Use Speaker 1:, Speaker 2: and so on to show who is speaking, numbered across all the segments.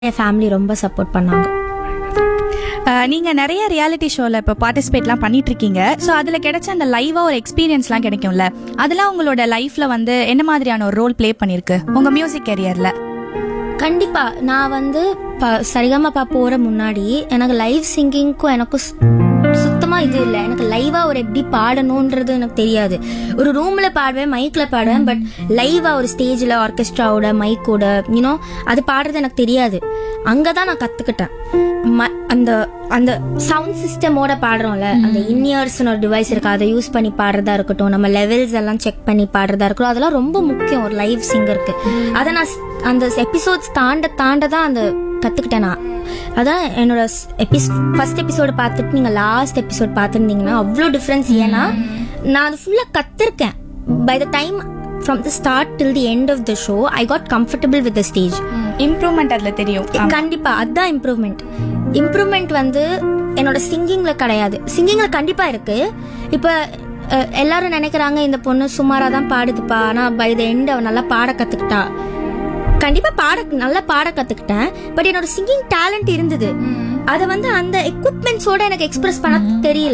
Speaker 1: என் family ரொம்ப support பண்ணாங்க
Speaker 2: அஹ், நீங்க நிறைய ரியாலிட்டி ஷோல இப்போ பார்ட்டிசிபேட்லாம் பண்ணிட்டு இருக்கீங்க ஸோ அதுல கிடைச்ச அந்த லைவா ஒரு எக்ஸ்பீரியன்ஸ்லாம் கிடைக்கும்ல அதெல்லாம் உங்களோட லைஃப்ல வந்து என்ன மாதிரியான ஒரு ரோல் ப்ளே பண்ணிருக்கு உங்க மியூசிக் கெரியர்ல
Speaker 1: கண்டிப்பா நான் வந்து ப- சரிகமபா போற முன்னாடி எனக்கு லைவ் சிங்கிங்க்கும் எனக்கும் சு- சுத்தமா இது இல்லை எனக்கு லைவா ஒரு எப்படி பாடணும்ன்றது எனக்கு தெரியாது ஒரு ரூம்ல பாடுவேன் மைக்ல பாடுவேன் பட் லைவா ஒரு ஸ்டேஜ்ல ஆர்கெஸ்ட்ராவோட மைக்கோட யூனோ அது பாடுறது எனக்கு தெரியாது அங்கதான் நான் கத்துக்கிட்டேன் ம- அந்த அந்த சவுண்ட் சிஸ்டமோட பாடுறோம்ல அந்த இன்இயர்ஸ்னு ஒரு டிவைஸ் இருக்கு அதை யூஸ் பண்ணி பாடுறதா இருக்கட்டும் நம்ம லெவல்ஸ் எல்லாம் செக் பண்ணி பாடுறதா இருக்கட்டும் அதெல்லாம் ரொம்ப முக்கியம் ஒரு லைவ் சிங்கருக்கு அதை நான் ஸ்- அந்த எபிசோட்ஸ் தாண்ட தாண்ட தான் அந்த கத்துக்கிட்டேன் நான் அதான் என்னோட எபிஸ் ஃபர்ஸ்ட் எபிசோடு பார்த்துட்டு நீங்க லாஸ்ட் எபிசோட் பார்த்துருந்தீங்கன்னா அவ்வளோ டிஃப்ரென்ஸ் ஏன்னா நான் அது ஃபுல்லாக கத்திருக்கேன் by the time from the start till the end of the show I got comfortable with the stage
Speaker 2: improvement அதுல தெரியும்
Speaker 1: கண்டிப்பா அதுதான் இம்ப்ரூவ்மெண்ட் இம்ப்ரூவ்மெண்ட் வந்து என்னோட சிங்கிங்ல கிடையாது சிங்கிங்ல கண்டிப்பா இருக்கு இப்ப அஹ், எல்லாரும் நினைக்கிறாங்க இந்த பொண்ணு சுமாரா தான் பாடுதுப்பா ஆனா பை த எண்ட் அவ நல்லா பாட கத்துக்கிட்டா கண்டிப்பா பாட நல்லா பாட கத்துக்கிட்டேன் பட் என்னோட சிங்கிங் டேலண்ட் இருந்தது அத வந்து அந்த எக்யூப்மெண்ட்ஸோட எனக்கு எக்ஸ்பிரஸ் பண்ண தெரியல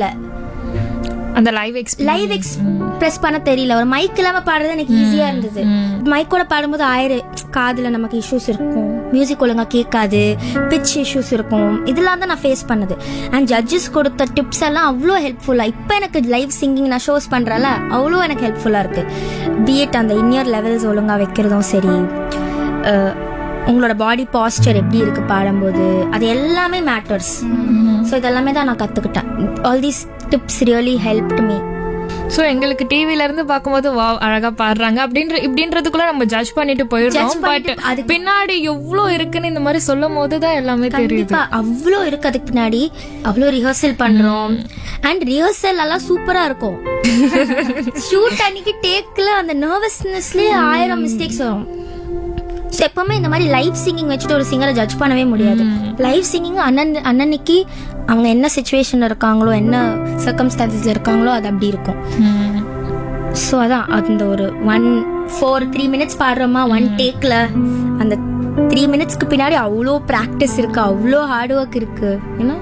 Speaker 3: அந்த லைவ் எக்ஸ்பீரியன்ஸ்
Speaker 1: லைவ் எக்ஸ்பிரஸ் பண்ண தெரியல ஒரு மைக் இல்லாம பாடுறது எனக்கு ஈஸியா இருந்தது மைக்கோட பாடும்போது ஆயிரம் காதுல நமக்கு இஷ்யூஸ் இருக்கும் மியூசிக் ஒழுங்கா கேட்காது பிச் இஷ்யூஸ் இருக்கும் இதெல்லாம் தான் நான் ஃபேஸ் பண்ணது அண்ட் ஜட்ஜஸ் கொடுத்த டிப்ஸ் எல்லாம் அவ்வளோ ஹெல்ப்ஃபுல்லா இப்போ எனக்கு லைவ் சிங்கிங் நான் ஷோஸ் பண்றேன்ல அவ்வளோ எனக்கு ஹெல்ப்ஃபுல்லா இருக்கு பிஎட் அந்த இன்னியர் லெவல்ஸ் ஒழுங்கா வைக்கிறதும் சரி அஹ், உங்களோட பாடி பாஸ்டர் எப்படி இருக்கு பாடும்போது அது எல்லாமே மேட்டர்ஸ் ஸோ இதெல்லாமே தான் நான் கத்துக்கிட்டேன் all these tips really help me
Speaker 3: so எங்களுக்கு டிவில இருந்து பாக்கும்போது வா அழகா பாடுறாங்க அப்படின்ற இப்படின்றதுக்குள்ள நம்ம ஜட்ஜ் பண்ணிட்டு போயிடுறோம்
Speaker 1: Judge
Speaker 3: பட்
Speaker 1: பண்ணிட்டு அதுக்கு-
Speaker 3: பின்னாடி எவ்வளவு இருக்குன்னு இந்த மாதிரி சொல்லும் போதுதான் எல்லாமே தெரியுது
Speaker 1: கண்டிப்பா அவ்வளோ இருக்கு அதுக்கு பின்னாடி அவ்வளோ ரிஹர்சல் பண்றோம் அண்ட் ரிஹர்சல் எல்லாம் சூப்பரா இருக்கும் ஷூட் அன்னைக்கு டேக்ல அந்த நர்வஸ்னஸ்லயே ஆயிரம் மிஸ்டேக்ஸ் வரும் So, எப்பவுமே இந்த மாதிரி லைவ் சிங்கிங் வச்சுட்டு ஒரு சிங்கரை ஜட்ஜ் பண்ணவே முடியாது லைவ் சிங்கிங் அண்ணன் அன்னன்னைக்கு அவங்க என்ன சுச்சுவேஷன்ல இருக்காங்களோ என்ன சர்க்கம்ஸ்டான்சஸ்ல இருக்காங்களோ அது அப்படி இருக்கும்
Speaker 3: ம்.
Speaker 1: ஸோ அதான் அந்த ஒரு ஒன் ஃபோர் த்ரீ மினிட்ஸ் பாடுறோமா ஒன் டேக்ல அந்த த்ரீ மினிட்ஸ்க்கு பின்னாடி அவ்வளோ ப்ராக்டிஸ் இருக்கு அவ்வளோ ஹார்ட் ஒர்க் இருக்கு ஏன்னா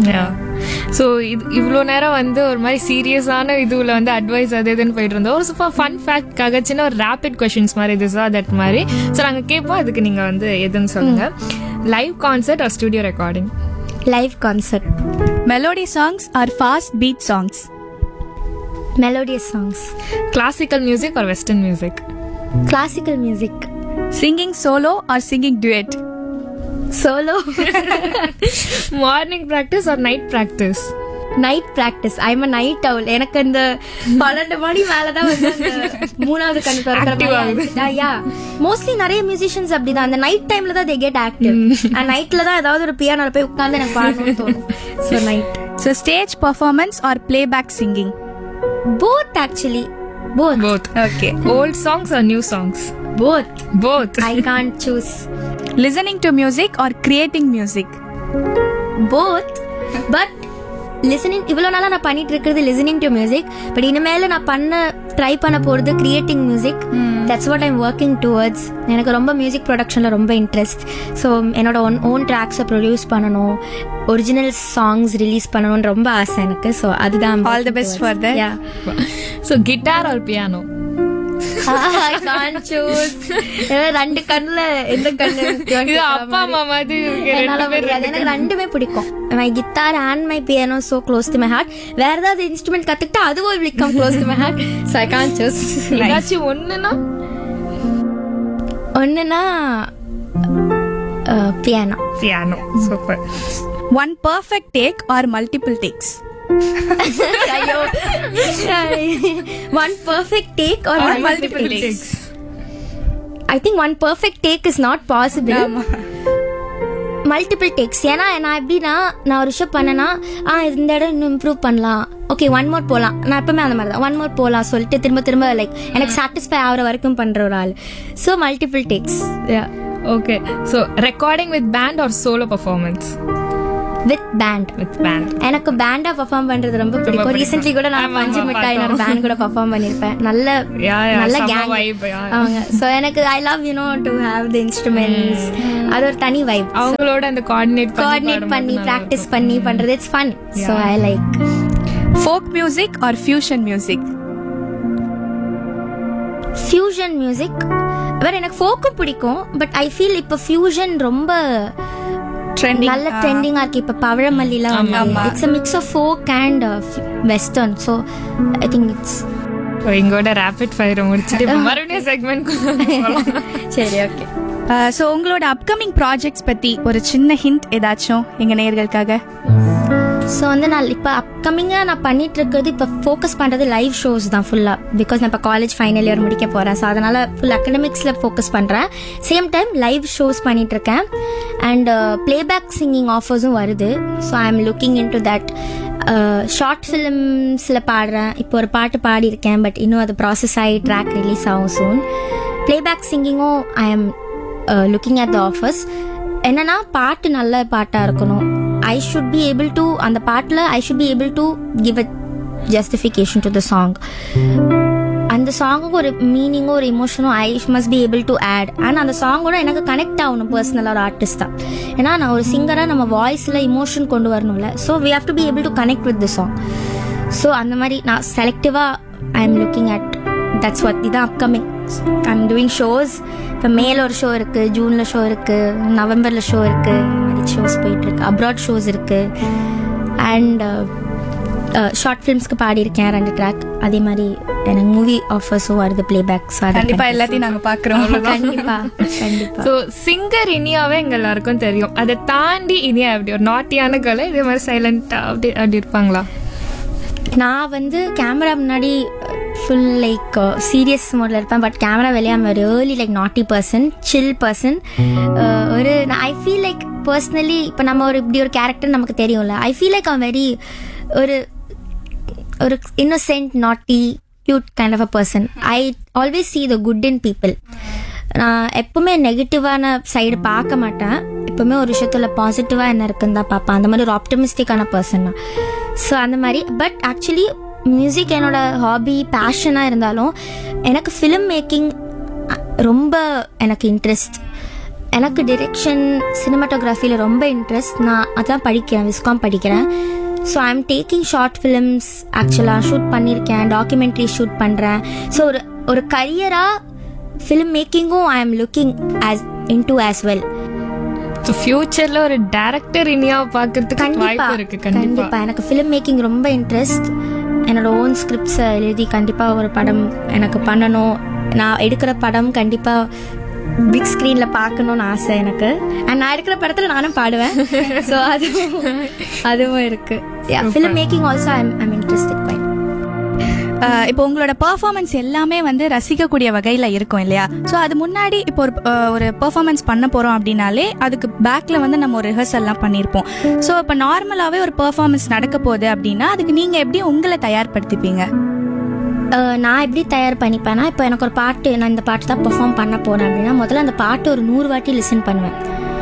Speaker 3: ஸோ இது இவ்வளோ நேரம் வந்து ஒரு மாதிரி சீரியஸான இதுல வந்து அட்வைஸ் அது இதுன்னு போயிட்டு இருந்தோம் ஒரு சூப்பர் ஃபன் ஃபேக்ட்காக சின்ன ஒரு ரேபிட் கொஷின்ஸ் மாதிரி திஸ் ஆர் தட் மாதிரி ஸோ நாங்கள் கேட்போம் அதுக்கு நீங்க வந்து எதுன்னு சொல்லுங்க live concert or studio recording
Speaker 1: live concert
Speaker 2: melody songs or fast beat songs
Speaker 1: melodious songs
Speaker 3: classical music or western music
Speaker 1: classical music
Speaker 2: singing solo or singing duet
Speaker 1: solo
Speaker 3: morning practice or night practice
Speaker 1: night practice I'm a night owl எனக்கு இந்த பன்னெண்டு மணி மேலதான் வந்து அந்த மூணாவது கண் திறக்கிற யா mostly நிறைய மியூசிஷியன்ஸ் அப்படிதான் அந்த நைட் டைம்ல தான் தே கெட் ஆக்டிவ் அண்ட் நைட்ல தான் ஏதாவது ஒரு பியானோல போய் உட்கார்ந்து எனக்கு பாடணும்னு தோணும் so night
Speaker 2: so stage performance or playback singing
Speaker 1: both actually both
Speaker 3: both
Speaker 2: okay
Speaker 3: old songs or new songs
Speaker 1: both
Speaker 3: both
Speaker 1: I can't choose
Speaker 2: listening to music or creating music
Speaker 1: both but listening இவ்வளோ நாளாக நான் பண்ணிட்டு இருக்கிறது listening to music but இனிமேல் நான் பண்ண try பண்ண போகிறது creating music that's what I'm working towards எனக்கு ரொம்ப மியூசிக் ப்ரொடக்ஷனில் ரொம்ப இன்ட்ரெஸ்ட் ஸோ என்னோட ஒன் ஓன் ட்ராக்ஸை ப்ரொடியூஸ் பண்ணணும் ஒரிஜினல் சாங்ஸ் ரிலீஸ் பண்ணணும்னு ரொம்ப ஆசை எனக்கு ஸோ அதுதான்
Speaker 2: All the best for that.
Speaker 1: Yeah
Speaker 3: so guitar or piano
Speaker 1: I can't choose ரெண்டு கண்ணுல எந்த கண்ணு
Speaker 3: இது அப்பா அம்மா மாதிரி இருக்கு.
Speaker 1: என்னால
Speaker 3: ரெண்டு பேர்
Speaker 1: முடியாது எனக்கு ரெண்டுமே பிடிக்கும் my guitar and my piano so close to my heart வேற ஏதாவது இன்ஸ்ட்ருமெண்ட் கத்துக்கிட்டா அதுவும் will come close to my heart so I can choose
Speaker 3: ஏதாச்சும் ஒண்ணுன்னா
Speaker 1: ஒன்றுனா piano
Speaker 3: piano super
Speaker 2: one perfect take or multiple takes
Speaker 1: ஐயோ one perfect take or
Speaker 2: multiple takes.
Speaker 1: I think one perfect take is not possible multiple takes ஏன்னா நான் எப்படின்னா நான் ஒரு விஷயம் பண்ணனா ஆ இந்த இடம் இன்னும் இம்ப்ரூவ் பண்ணலாம் ஓகே ஒன் மோர் போகலாம் நான் எப்பவுமே அந்த மாதிரி தான் ஒன் மோர் போகலாம் சொல்லிட்டு திரும்ப திரும்ப லைக் எனக்கு சாட்டிஸ்ஃபை ஆகிற வரைக்கும் பண்ற ஒரு ஆள் so multiple takes
Speaker 3: okay so recording with band or solo performance
Speaker 1: with band
Speaker 3: with band
Speaker 1: எனக்கு பேண்டா பெர்ஃபார்ம் பண்றது ரொம்ப பிடிக்கும்
Speaker 3: பிடிக்கும்.
Speaker 1: ரீசென்ட்லி கூட நான்
Speaker 3: ஆமா,
Speaker 1: பஞ்சு
Speaker 3: ஆமா,
Speaker 1: மிட்டாய் ஒரு
Speaker 3: பார்த்தோம்.
Speaker 1: பேண்ட் கூட பெர்ஃபார்ம் பண்ணிருப்பேன் நல்ல
Speaker 3: Yeah, yeah,
Speaker 1: நல்ல
Speaker 3: செம்ம
Speaker 1: கேங்
Speaker 3: vibe, yeah.
Speaker 1: அவங்க சோ எனக்கு I love you no to have the instruments அது ஒரு தனி வைப்
Speaker 3: அவங்களோட அந்த கோஆர்டினேட்
Speaker 1: கோஆர்டினேட் பண்ணி பிராக்டிஸ் பண்ணி பண்றது it's fun so I like
Speaker 2: folk music or fusion music
Speaker 1: fusion music வேற எனக்கு ஃபோக்கும் பிடிக்கும் பட் ஐ ஃபீல் இப்போ ஃபியூஷன் ரொம்ப
Speaker 2: ட்ரெண்டிங்
Speaker 1: நல்ல ட்ரெண்டிங்கா இருக்கு இப்ப பவழமல்லிலாம் வந்து it's a mix of folk and western so I think it's
Speaker 3: எங்களோட ரேபிட் ஃபயர் முடிச்சுட்டு இப்ப மறுபடியும் செக்மெண்ட்
Speaker 1: சரி ஓகே
Speaker 2: ஸோ உங்களோட அப்கமிங் ப்ராஜெக்ட்ஸ் பத்தி ஒரு சின்ன ஹிண்ட் ஏதாச்சும் எங்க நேயர்களுக்காக
Speaker 1: ஸோ வந்து நான் இப்போ அப்கமிங்காக நான் பண்ணிட்டு இருக்கிறது இப்போ ஃபோக்கஸ் பண்ணுறது லைவ் ஷோஸ் தான் ஃபுல்லாக பிகாஸ் நான் இப்போ காலேஜ் ஃபைனல் இயர் முடிக்க போகிறேன் ஸோ அதனால் ஃபுல் அகடமிக்ஸில் ஃபோக்கஸ் பண்ணுறேன் சேம் டைம் லைவ் ஷோஸ் பண்ணிட்டு இருக்கேன் அண்ட் பிளேபேக் சிங்கிங் ஆஃபர்ஸும் வருது so I am looking into that short ஃபிலிம்ஸில் பாடுறேன் இப்போ ஒரு பாட்டு பாடியிருக்கேன் பட் இன்னும் அது ப்ராசஸ் ஆகி ட்ராக் ரிலீஸ் ஆகும் சூன் பிளேபேக் சிங்கிங்கும் I am looking at the offers என்னன்னா பாட்டு நல்ல பாட்டா இருக்கணும் I should be able to அந்த பாட்டில் I should be able to give a justification to the song அந்த சாங்குக்கு ஒரு மீனிங்கும் ஒரு இமோஷனும் I must be able to add and அந்த சாங்கோட எனக்கு கனெக்ட் ஆகணும் பர்சனலாக ஒரு ஆர்டிஸ்ட் தான் ஏன்னா நான் ஒரு சிங்கராக நம்ம வாய்ஸில் இமோஷன் கொண்டு வரணும்ல so we have to be able to connect with the song so அந்த மாதிரி நான் செலக்டிவாக I am looking at that's what இதான் upcoming I am doing shows இப்போ மேல ஒரு ஷோ இருக்கு ஜூன்ல ஷோ இருக்கு நவம்பர்ல ஷோ இருக்கு இந்த மாதிரி ஷோஸ் போயிட்டு இருக்கு அப்ராட் ஷோஸ் இருக்கு அண்ட் ஷார்ட் ஃபிலிம்ஸ்க்கு பாடியிருக்கேன் ரெண்டு ட்ராக் அதே மாதிரி எனக்கு மூவி ஆஃபர்ஸும் வருது பிளேபேக்
Speaker 2: கண்டிப்பா எல்லாத்தையும் நாங்க பாக்குறோம்
Speaker 1: கண்டிப்பா கண்டிப்பா
Speaker 3: ஸோ சிங்கர் இனியாவே எங்க எல்லாருக்கும் தெரியும் அதை தாண்டி இனியா எப்படி ஒரு நாட்டியான கலை இதே மாதிரி சைலண்டா அப்படி அப்படி இருப்பாங்களா
Speaker 1: நான் வந்து கேமரா முன்னாடி ஃபுல் லைக் சீரியஸ் மோட்ல இருப்பேன் பட் கேமரா வெளியே I'm really like naughty person chill person ஒரு ஐ ஃபீல் லைக் பர்சனலி இப்போ நம்ம ஒரு இப்படி ஒரு கேரக்டர் நமக்கு தெரியும்ல I feel like I'm very ஒரு ஒரு innocent naughty cute kind of a person I always see the good in people நான் எப்பவுமே நெகட்டிவான சைடு பார்க்க மாட்டேன் எப்பவுமே ஒரு விஷயத்துல பாசிட்டிவா என்ன இருக்குன்னு தான் பார்ப்பேன் அந்த மாதிரி ஒரு ஆப்டமிஸ்டிக்கான பர்சன் தான் ஸோ அந்த மாதிரி பட் ஆக்சுவலி மியூசிக் என்னோட ஹாபி பேஷனாக இருந்தாலும் எனக்கு ஃபிலிம் மேக்கிங் ரொம்ப எனக்கு இன்ட்ரெஸ்ட் எனக்கு டிரெக்ஷன் சினிமாட்டோகிராஃபியில் ரொம்ப இன்ட்ரெஸ்ட் நான் அதான் படிக்கிறேன் விஸ்காம் படிக்கிறேன் so I am taking short films ஆக்சுவலாக ஷூட் பண்ணியிருக்கேன் டாக்குமெண்ட்ரி ஷூட் பண்ணுறேன் ஸோ ஒரு ஒரு கரியராக ஃபிலிம் மேக்கிங்கும் I am looking as in to as well
Speaker 3: so ஃபியூச்சர்ல ஒரு டேரக்டர் இனியாவை பார்க்கறதுக்கு
Speaker 1: கண்டிப்பா
Speaker 3: வாய்ப்பு இருக்கு கண்டிப்பா
Speaker 1: கண்டிப்பா எனக்கு ஃபிலிம் மேக்கிங் ரொம்ப இன்ட்ரெஸ்ட் என்னோட ஓன் ஸ்கிரிப்ட்ஸை எழுதி கண்டிப்பா ஒரு படம் எனக்கு பண்ணணும் நான் எடுக்கிற படம் கண்டிப்பா பிக் ஸ்க்ரீன்ல பார்க்கணும்னு ஆசை எனக்கு அண்ட் நான் எடுக்கிற படத்துல நானும் பாடுவேன் ஸோ அதுவும் அதுவும் இருக்கு film making also I'm I'm interested by
Speaker 2: ah இப்போ உங்களோட பெர்ஃபார்மன்ஸ் எல்லாமே வந்து ரசிக்கக்கூடிய வகையில இருக்கும் இல்லையா ஸோ அது முன்னாடி இப்போ ஒரு அஹ், ஒரு பெர்ஃபார்மன்ஸ் பண்ண போறோம் அப்படின்னாலே அதுக்கு பேக்ல வந்து நம்ம ஒரு ரிஹர்சல்லாம் பண்ணியிருப்போம் ஸோ இப்போ நார்மலாவே ஒரு பெர்ஃபார்மன்ஸ் நடக்க போகுது அப்படின்னா அதுக்கு நீங்க எப்படி உங்களை தயார்படுத்திப்பீங்க
Speaker 1: நான் எப்படி தயார் பண்ணிப்பேன்னா இப்போ எனக்கு ஒரு பாட்டு நான் இந்த பாட்டு தான் பெர்ஃபார்ம் பண்ண போறேன் அப்படின்னா முதல்ல அந்த பாட்டு ஒரு நூறு வாட்டி லிசன் பண்ணுவேன்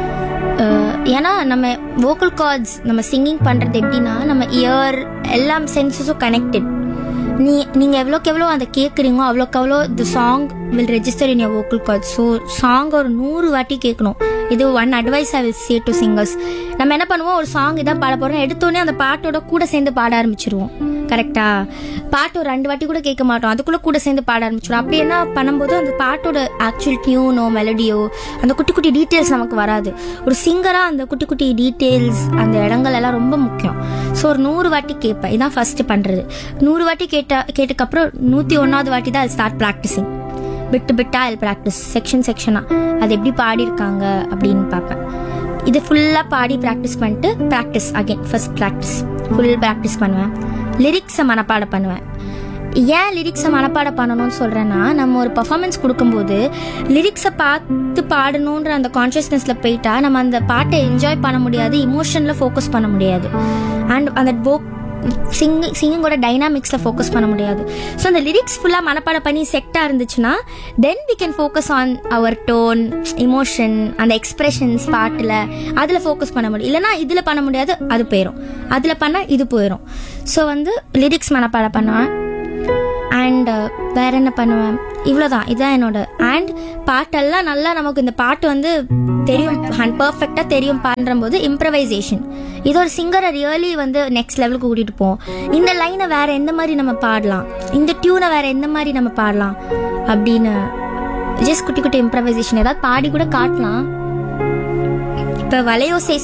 Speaker 1: அஹ் ஏன்னா நம்ம வோக்கல் கார்ட்ஸ் நம்ம சிங்கிங் பண்றது எப்படின்னா நம்ம இயர் எல்லாம் சென்சஸும் கனெக்டட் நீ நீங்க எவ்வளோக்கு எவ்வளோ அதை கேட்குறீங்களோ அவ்வளோக்கு அவ்வளோ the song will register in your vocal cord so song ஒரு நூறு வாட்டி கேட்கணும் இது one advice I will say to singers நம்ம என்ன பண்ணுவோம் ஒரு சாங் இதான் பாட போறோம் எடுத்தோடனே அந்த பாட்டோட கூட சேர்ந்து பாட ஆரம்பிச்சிருவோம் கரெக்டா பாட்டு ஒரு ரெண்டு வாட்டி கூட கேட்க மாட்டோம் அதுக்குள்ள கூட சேர்ந்து பாட ஆரம்பிச்சிடும் அப்படி என்ன பண்ணும்போது அந்த பாட்டோட ஆக்சுவல் டியூனோ மெலடியோ அந்த குட்டி குட்டி டீட்டெயில்ஸ் நமக்கு வராது ஒரு சிங்கரா அந்த குட்டி குட்டி டீட்டெயில்ஸ் அந்த இடங்கள் எல்லாம் ரொம்ப முக்கியம் ஸோ ஒரு நூறு வாட்டி கேட்பேன் இதான் ஃபர்ஸ்ட் பண்றது நூறு வாட்டி கேட்ட கேட்டக்கப்புறம் நூத்தி ஒன்னாவது வாட்டி தான் ஸ்டார்ட் ப்ராக்டிசிங் பிட்டு பிட்டா அது ப்ராக்டிஸ் செக்ஷன் செக்ஷனா அது எப்படி பாடியிருக்காங்க அப்படின்னு பார்ப்பேன் இது ஃபுல்லாக பாடி ப்ராக்டிஸ் பண்ணிட்டு practice again first practice full practice பண்ணுவேன் லிரிக்ஸை மனப்பாடம் பண்ணுவேன் ஏன் லிரிக்ஸை மனப்பாடம் பண்ணணும்னு சொல்கிறேன்னா நம்ம ஒரு பர்ஃபார்மன்ஸ் கொடுக்கும்போது லிரிக்ஸை பார்த்து பாடணுன்ற அந்த கான்ஷியஸ்னஸில் போயிட்டா நம்ம அந்த பாட்டை என்ஜாய் பண்ண முடியாது இமோஷனில் ஃபோக்கஸ் பண்ண முடியாது அண்ட் அந்த சிங்கிங் சிங்கிங்கோட டைனாமிக்ஸில் ஃபோக்கஸ் பண்ண முடியாது ஸோ அந்த லிரிக்ஸ் ஃபுல்லாக மனப்பாடம் பண்ணி செட்டாக இருந்துச்சுன்னா then we can focus on our tone emotion அந்த எக்ஸ்பிரஷன்ஸ் பாட்டில் அதில் ஃபோக்கஸ் பண்ண முடியும் இல்லைனா இதில் பண்ண முடியாது அது போயிடும் அதில் பண்ணால் இது போயிடும் ஸோ வந்து லிரிக்ஸ் மனப்பாடம் பண்ணுவேன் அண்ட் வேற என்ன பண்ணுவேன் இவ்வளோதான் இதுதான் என்னோட அண்ட் பாட்டெல்லாம் நல்லா நமக்கு இந்த பாட்டு வந்து தெரியும் அண்ட் பர்ஃபெக்டாக தெரியும் பாடுற போது இம்ப்ரவைசேஷன் இது ஒரு சிங்கரை ரியலி வந்து நெக்ஸ்ட் லெவலுக்கு கூட்டிகிட்டு போவோம் இந்த லைனை வேற எந்த மாதிரி நம்ம பாடலாம் இந்த டியூனை வேற எந்த மாதிரி நம்ம பாடலாம் அப்படின்னு ஜஸ்ட் குட்டி குட்டி இம்ப்ரவைசேஷன் ஏதாவது பாடி கூட காட்டலாம் இப்போ வலையோசை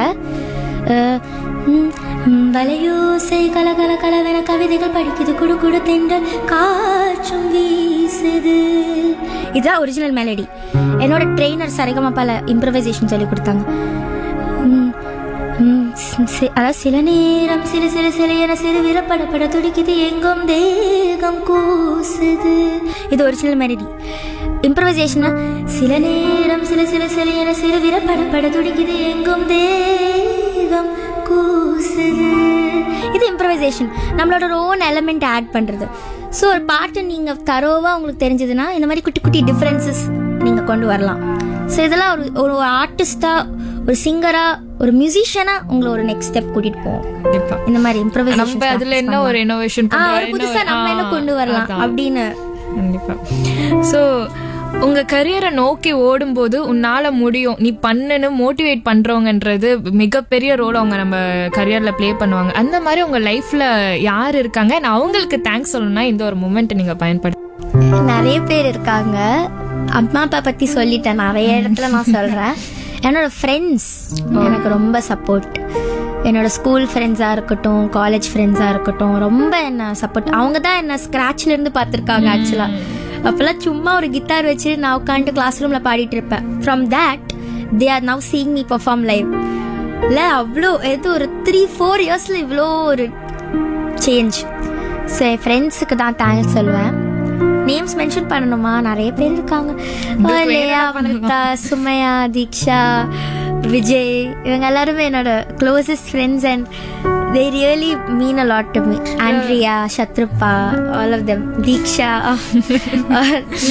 Speaker 1: சாங்கில் வலையோசை கல கல கலவென கவிதைகள் படிக்குது குடு குடு தென்றல் காற்றும் வீசுது இதுதான் ஒரிஜினல் மெலடி என்னோட ட்ரெயினர் சரிகமப்பால இம்ப்ரவைசேஷன் சொல்லி கொடுத்தாங்க ம், ம், சி- சி- அதாவது சில நேரம் சிறு சிறு சிறு என சிறு விரப்படப்பட துடிக்குது எங்கும் தேகம் கூசுது இது ஒரிஜினல் மெலடி இம்ப்ரவைசேஷன் சில நேரம் சில சில சில என சிறு விரப்படப்பட துடிக்குது எங்கும் தேகம் கூசுது இது இம்ப்ரவைசேஷன் நம்மளோட ஓன் எலமெண்ட் ஆட் பண்றது ஸோ ஒரு பாட்டு நீங்க தரோவா உங்களுக்கு தெரிஞ்சதுன்னா இந்த மாதிரி குட்டி குட்டி டிஃப்ரென்சஸ் நீங்க கொண்டு வரலாம் ஸோ இதெல்லாம் ஒரு ஒரு ஆர்டிஸ்டா ஒரு சிங்கரா ஒரு மியூசிஷியனா உங்களை ஒரு நெக்ஸ்ட் ஸ்டெப் கூட்டிட்டு போவோம்
Speaker 3: கண்டிப்பா
Speaker 1: இந்த மாதிரி இம்ப்ரவைசேஷன்
Speaker 3: நம்ம அதுல என்ன ஒரு இனோவேஷன்
Speaker 1: ஆ ஒரு புதுசா நம்ம என்ன கொண்டு வரலாம் அப்படின்னு
Speaker 3: கண்டிப்பா சோ உங்க கரியரை நோக்கி ஓடும்போது உன்னால முடியும் நீ பண்ணுன்னு மோட்டிவேட் பண்றவங்கன்றது மிகப்பெரிய ரோல் அவங்க நம்ம கரியர்ல ப்ளே பண்ணுவாங்க அந்த மாதிரி உங்க லைஃப்ல யார் இருக்காங்க நான் அவங்களுக்கு தேங்க்ஸ் சொல்லணும்னா இந்த ஒரு மூமெண்ட் நீங்க பயன்படுத்த
Speaker 1: நிறைய பேர் இருக்காங்க அம்மா அப்பா பத்தி சொல்லிட்டேன் நிறைய இடத்துல நான் சொல்றேன் என்னோட ஃப்ரெண்ட்ஸ் எனக்கு ரொம்ப சப்போர்ட் என்னோட ஸ்கூல் ஃப்ரெண்ட்ஸாக இருக்கட்டும் காலேஜ் ஃப்ரெண்ட்ஸாக இருக்கட்டும் ரொம்ப என்ன சப்போர்ட் அவங்க தான் என்ன ஸ்க்ராட்ச்ல இருந்து பார்த்துருக்காங்க ஆக்சுவலாக அப்போல்லாம் சும்மா ஒரு கிட்டார் வச்சு நான் உட்காந்துட்டு கிளாஸ் ரூமில் பாடிட்டு இருப்பேன் from that they are now seeing me perform live இல்லை அவ்வளோ எது ஒரு த்ரீ ஃபோர் இயர்ஸில் இவ்வளோ ஒரு சேஞ்ச் ஸோ என் ஃப்ரெண்ட்ஸுக்கு தான் தேங்க்ஸ் சொல்லுவேன் நேம்ஸ் மென்ஷன் பண்ணணுமா நிறைய பேர் இருக்காங்க லேயா அமிர்தா சுமையா தீக்ஷா விஜய் இவங்க எல்லாருமே என்னோட closest friends and they really mean a lot to me Andrea சத்ருப்பா ஆல் ஆஃப் தெம் தீக்ஷா